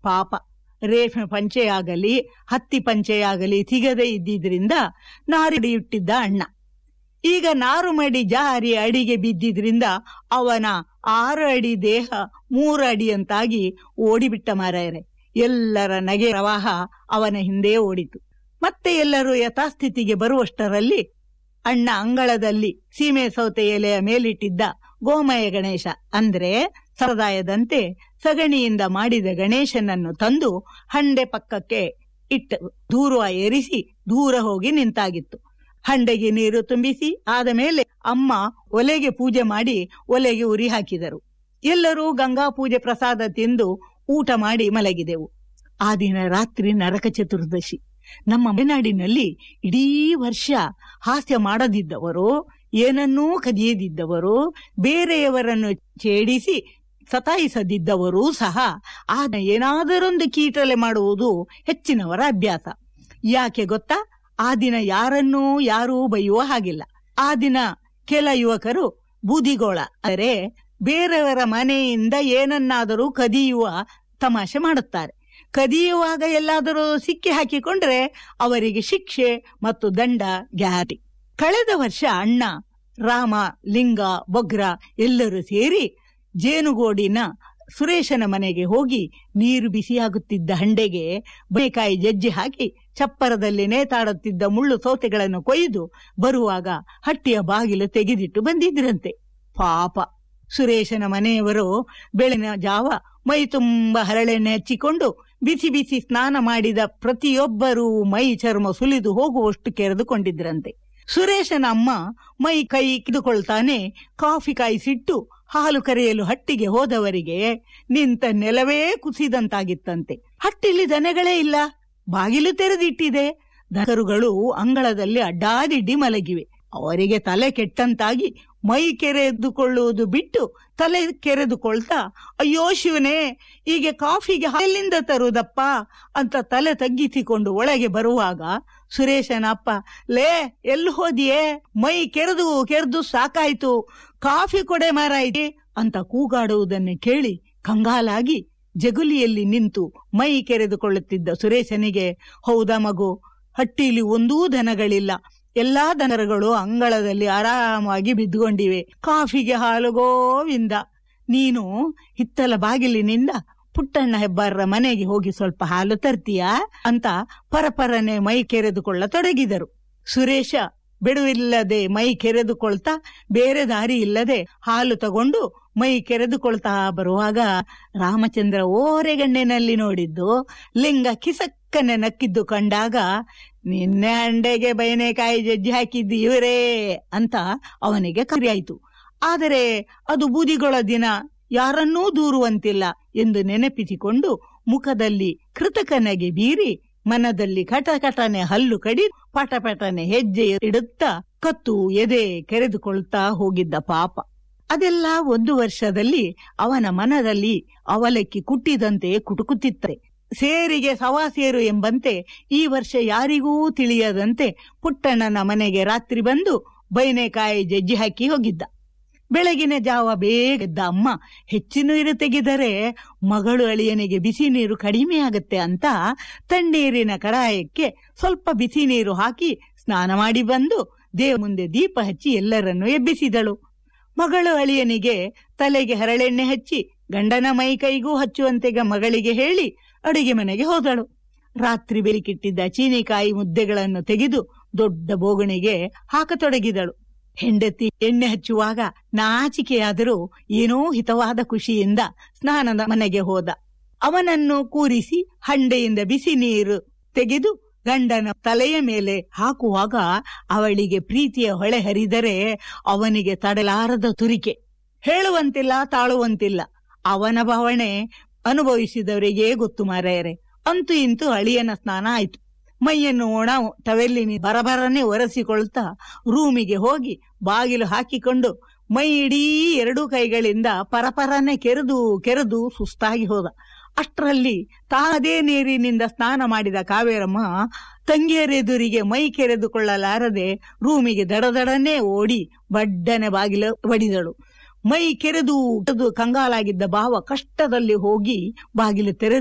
ಪಾಪ ರೇಷ್ಮೆ ಪಂಚೆಯಾಗಲಿ ಹತ್ತಿ ಪಂಚೆಯಾಗಲಿ ಸಿಗದೇ ಇದ್ದಿದ್ರಿಂದ ನಾರಿಡಿಯುಟ್ಟಿದ್ದ ಅಣ್ಣ ಈಗ ನಾರು ಮಡಿ ಜಾರಿ ಅಡಿಗೆ ಬಿದ್ದಿದ್ರಿಂದ ಅವನ ಆರು ಅಡಿ ದೇಹ ಮೂರು ಅಡಿಯಂತಾಗಿ ಓಡಿಬಿಟ್ಟ ಮಾರಾಯರೆ ಎಲ್ಲರ ನಗೆ ಪ್ರವಾಹ ಅವನ ಹಿಂದೆ ಓಡಿತು ಮತ್ತೆ ಎಲ್ಲರೂ ಯಥಾಸ್ಥಿತಿಗೆ ಬರುವಷ್ಟರಲ್ಲಿ ಅಣ್ಣ ಅಂಗಳದಲ್ಲಿ ಸೀಮೆ ಸೌತೆ ಎಲೆಯ ಮೇಲಿಟ್ಟಿದ್ದ ಗೋಮಯ ಗಣೇಶ ಅಂದ್ರೆ ಸರದಾಯದಂತೆ ಸಗಣಿಯಿಂದ ಮಾಡಿದ ಗಣೇಶನನ್ನು ತಂದು ಹಂಡೆ ಪಕ್ಕಕ್ಕೆ ಇಟ್ಟು ದೂರ ಏರಿಸಿ ದೂರ ಹೋಗಿ ನಿಂತಾಗಿತ್ತು ಹಂಡೆಗೆ ನೀರು ತುಂಬಿಸಿ ಆದ ಮೇಲೆ ಅಮ್ಮ ಒಲೆಗೆ ಪೂಜೆ ಮಾಡಿ ಒಲೆಗೆ ಉರಿ ಹಾಕಿದರು ಎಲ್ಲರೂ ಗಂಗಾ ಪೂಜೆ ಪ್ರಸಾದ ತಿಂದು ಊಟ ಮಾಡಿ ಮಲಗಿದೆವು ಆ ದಿನ ರಾತ್ರಿ ನರಕ ಚತುರ್ದಶಿ ನಮ್ಮ ಮಲೆನಾಡಿನಲ್ಲಿ ಇಡೀ ವರ್ಷ ಹಾಸ್ಯ ಮಾಡದಿದ್ದವರು ಏನನ್ನೂ ಕದಿಯದಿದ್ದವರು ಬೇರೆಯವರನ್ನು ಛೇಡಿಸಿ ಸತಾಯಿಸದಿದ್ದವರೂ ಸಹ ಆದ ಏನಾದರೊಂದು ಕೀಟಲೆ ಮಾಡುವುದು ಹೆಚ್ಚಿನವರ ಅಭ್ಯಾಸ ಯಾಕೆ ಗೊತ್ತಾ ಆ ದಿನ ಯಾರನ್ನೂ ಯಾರೂ ಬೈಯುವ ಹಾಗಿಲ್ಲ ಆ ದಿನ ಕೆಲ ಯುವಕರು ಬೂದಿಗೋಳ ಅಂದರೆ ಬೇರೆಯವರ ಮನೆಯಿಂದ ಏನನ್ನಾದರೂ ಕದಿಯುವ ತಮಾಷೆ ಮಾಡುತ್ತಾರೆ ಕದಿಯುವಾಗ ಎಲ್ಲಾದರೂ ಸಿಕ್ಕಿ ಹಾಕಿಕೊಂಡ್ರೆ ಅವರಿಗೆ ಶಿಕ್ಷೆ ಮತ್ತು ದಂಡ ಗ್ಯಾರಿ ಕಳೆದ ವರ್ಷ ಅಣ್ಣ ರಾಮ ಲಿಂಗ ಬೊಗ್ರ ಎಲ್ಲರೂ ಸೇರಿ ಜೇನುಗೋಡಿನ ಸುರೇಶನ ಮನೆಗೆ ಹೋಗಿ ನೀರು ಬಿಸಿಯಾಗುತ್ತಿದ್ದ ಹಂಡೆಗೆ ಬೇಕಾಯಿ ಜಜ್ಜಿ ಹಾಕಿ ಚಪ್ಪರದಲ್ಲಿ ನೇತಾಡುತ್ತಿದ್ದ ಮುಳ್ಳು ಸೌತೆಗಳನ್ನು ಕೊಯ್ದು ಬರುವಾಗ ಹಟ್ಟಿಯ ಬಾಗಿಲು ತೆಗೆದಿಟ್ಟು ಬಂದಿದ್ರಂತೆ ಪಾಪ ಸುರೇಶನ ಮನೆಯವರು ಬೆಳಿನ ಜಾವ ಮೈ ತುಂಬ ಹರಳೆಣ್ಣೆ ಹಚ್ಚಿಕೊಂಡು ಬಿಸಿ ಬಿಸಿ ಸ್ನಾನ ಮಾಡಿದ ಪ್ರತಿಯೊಬ್ಬರೂ ಮೈ ಚರ್ಮ ಸುಲಿದು ಹೋಗುವಷ್ಟು ಕೆರೆದುಕೊಂಡಿದ್ರಂತೆ ಸುರೇಶನ ಅಮ್ಮ ಮೈ ಕೈ ಕಿದುಕೊಳ್ತಾನೆ ಕಾಫಿ ಕಾಯಿಸಿಟ್ಟು ಹಾಲು ಕರೆಯಲು ಹಟ್ಟಿಗೆ ಹೋದವರಿಗೆ ನಿಂತ ನೆಲವೇ ಕುಸಿದಂತಾಗಿತ್ತಂತೆ ಹಟ್ಟಿಲಿ ದನಗಳೇ ಇಲ್ಲ ಬಾಗಿಲು ತೆರೆದಿಟ್ಟಿದೆ ದನಕರುಗಳು ಅಂಗಳದಲ್ಲಿ ಅಡ್ಡಾದಿಡ್ಡಿ ಮಲಗಿವೆ ಅವರಿಗೆ ತಲೆ ಕೆಟ್ಟಂತಾಗಿ ಮೈ ಕೆರೆದುಕೊಳ್ಳುವುದು ಬಿಟ್ಟು ತಲೆ ಕೆರೆದುಕೊಳ್ತಾ ಅಯ್ಯೋ ಶಿವನೇ ಈಗ ಕಾಫಿಗೆ ಎಲ್ಲಿಂದ ತರುವುದಪ್ಪ ಅಂತ ತಲೆ ತಗ್ಗಿಸಿಕೊಂಡು ಒಳಗೆ ಬರುವಾಗ ಸುರೇಶನ ಅಪ್ಪ ಲೇ ಎಲ್ಲಿ ಹೋದಿಯೇ ಮೈ ಕೆರೆದು ಕೆರೆದು ಸಾಕಾಯ್ತು ಕಾಫಿ ಕೊಡೆ ಮಾರಾಯ್ತಿ ಅಂತ ಕೂಗಾಡುವುದನ್ನು ಕೇಳಿ ಕಂಗಾಲಾಗಿ ಜಗುಲಿಯಲ್ಲಿ ನಿಂತು ಮೈ ಕೆರೆದುಕೊಳ್ಳುತ್ತಿದ್ದ ಸುರೇಶನಿಗೆ ಹೌದಾ ಮಗು ಹಟ್ಟಿಲಿ ಒಂದೂ ದನಗಳಿಲ್ಲ ಎಲ್ಲಾ ದನರುಗಳು ಅಂಗಳದಲ್ಲಿ ಆರಾಮಾಗಿ ಬಿದ್ದುಕೊಂಡಿವೆ ಕಾಫಿಗೆ ಹಾಲು ಗೋವಿಂದ ನೀನು ಹಿತ್ತಲ ಬಾಗಿಲಿನಿಂದ ಪುಟ್ಟಣ್ಣ ಹೆಬ್ಬಾರರ ಮನೆಗೆ ಹೋಗಿ ಸ್ವಲ್ಪ ಹಾಲು ತರ್ತೀಯಾ ಅಂತ ಪರಪರನೆ ಮೈ ಕೆರೆದುಕೊಳ್ಳತೊಡಗಿದರು ಸುರೇಶ ಬಿಡುವಿಲ್ಲದೆ ಮೈ ಕೆರೆದುಕೊಳ್ತಾ ಬೇರೆ ದಾರಿ ಇಲ್ಲದೆ ಹಾಲು ತಗೊಂಡು ಮೈ ಕೆರೆದುಕೊಳ್ತಾ ಬರುವಾಗ ರಾಮಚಂದ್ರ ಓರೆಗಣ್ಣಿನಲ್ಲಿ ನೋಡಿದ್ದು ಲಿಂಗ ಕಿಸಕ್ಕನೆ ನಕ್ಕಿದ್ದು ಕಂಡಾಗ ನಿನ್ನೆ ಅಂಡೆಗೆ ಬಯನೆಕಾಯಿ ಜಜ್ಜಿ ಹಾಕಿದ್ದು ಇವರೇ ಅಂತ ಅವನಿಗೆ ಕರಿಯಾಯಿತು ಆದರೆ ಅದು ಬೂದಿಗೊಳ ದಿನ ಯಾರನ್ನೂ ದೂರುವಂತಿಲ್ಲ ಎಂದು ನೆನಪಿಸಿಕೊಂಡು ಮುಖದಲ್ಲಿ ಕೃತಕನಗೆ ಬೀರಿ ಮನದಲ್ಲಿ ಕಟಕಟನೆ ಹಲ್ಲು ಕಡಿ ಪಟಪಟನೆ ಹೆಜ್ಜೆ ಇಡುತ್ತಾ ಕತ್ತು ಎದೆ ಕೆರೆದುಕೊಳ್ತಾ ಹೋಗಿದ್ದ ಪಾಪ ಅದೆಲ್ಲ ಒಂದು ವರ್ಷದಲ್ಲಿ ಅವನ ಮನದಲ್ಲಿ ಅವಲಕ್ಕಿ ಕುಟ್ಟಿದಂತೆ ಕುಟುಕುತ್ತಿತ್ತರೆ ಸೇರಿಗೆ ಸವಾಸೇರು ಎಂಬಂತೆ ಈ ವರ್ಷ ಯಾರಿಗೂ ತಿಳಿಯದಂತೆ ಪುಟ್ಟಣ್ಣನ ಮನೆಗೆ ರಾತ್ರಿ ಬಂದು ಬೈನೆಕಾಯಿ ಜಜ್ಜಿ ಹಾಕಿ ಹೋಗಿದ್ದ ಬೆಳಗಿನ ಜಾವ ಬೇಗದ್ದ ಅಮ್ಮ ಹೆಚ್ಚು ನೀರು ತೆಗೆದರೆ ಮಗಳು ಅಳಿಯನಿಗೆ ಬಿಸಿ ನೀರು ಕಡಿಮೆ ಆಗುತ್ತೆ ಅಂತ ತಣ್ಣೀರಿನ ಕಡಾಯಕ್ಕೆ ಸ್ವಲ್ಪ ಬಿಸಿ ನೀರು ಹಾಕಿ ಸ್ನಾನ ಮಾಡಿ ಬಂದು ದೇವ ಮುಂದೆ ದೀಪ ಹಚ್ಚಿ ಎಲ್ಲರನ್ನು ಎಬ್ಬಿಸಿದಳು ಮಗಳು ಅಳಿಯನಿಗೆ ತಲೆಗೆ ಹರಳೆಣ್ಣೆ ಹಚ್ಚಿ ಗಂಡನ ಮೈ ಕೈಗೂ ಹಚ್ಚುವಂತೆಗ ಮಗಳಿಗೆ ಹೇಳಿ ಅಡುಗೆ ಮನೆಗೆ ಹೋದಳು ರಾತ್ರಿ ಬೆಲಿಕಿಟ್ಟಿದ್ದ ಚೀನಿಕಾಯಿ ಮುದ್ದೆಗಳನ್ನು ತೆಗೆದು ದೊಡ್ಡ ಬೋಗಣಿಗೆ ಹಾಕತೊಡಗಿದಳು ಹೆಂಡತಿ ಎಣ್ಣೆ ಹಚ್ಚುವಾಗ ನಾಚಿಕೆಯಾದರೂ ಏನೋ ಹಿತವಾದ ಖುಷಿಯಿಂದ ಸ್ನಾನದ ಮನೆಗೆ ಹೋದ ಅವನನ್ನು ಕೂರಿಸಿ ಹಂಡೆಯಿಂದ ಬಿಸಿ ನೀರು ತೆಗೆದು ಗಂಡನ ತಲೆಯ ಮೇಲೆ ಹಾಕುವಾಗ ಅವಳಿಗೆ ಪ್ರೀತಿಯ ಹೊಳೆ ಹರಿದರೆ ಅವನಿಗೆ ತಡಲಾರದ ತುರಿಕೆ ಹೇಳುವಂತಿಲ್ಲ ತಾಳುವಂತಿಲ್ಲ ಅವನ ಭಾವನೆ ಅನುಭವಿಸಿದವರಿಗೇ ಗೊತ್ತು ಮಾರಾಯರೆ ಅಂತೂ ಇಂತೂ ಅಳಿಯನ ಸ್ನಾನ ಆಯ್ತು ಮೈಯನ್ನು ಒಣ ಟವೆಲ್ಲಿನಿ ಬರಬರನೆ ಒರೆಸಿಕೊಳ್ತಾ ರೂಮಿಗೆ ಹೋಗಿ ಬಾಗಿಲು ಹಾಕಿಕೊಂಡು ಮೈ ಇಡೀ ಎರಡೂ ಕೈಗಳಿಂದ ಪರಪರನೆ ಕೆರೆದು ಕೆರೆದು ಸುಸ್ತಾಗಿ ಹೋದ ಅಷ್ಟರಲ್ಲಿ ತಾದೇ ನೀರಿನಿಂದ ಸ್ನಾನ ಮಾಡಿದ ಕಾವೇರಮ್ಮ ತಂಗಿಯರೆದುರಿಗೆ ಮೈ ಕೆರೆದುಕೊಳ್ಳಲಾರದೆ ರೂಮಿಗೆ ದಡದಡನೆ ಓಡಿ ಬಡ್ಡನೆ ಬಾಗಿಲು ಬಡಿದಳು ಮೈ ಕೆರೆದು ಕಂಗಾಲಾಗಿದ್ದ ಭಾವ ಕಷ್ಟದಲ್ಲಿ ಹೋಗಿ ಬಾಗಿಲು ತೆರೆದು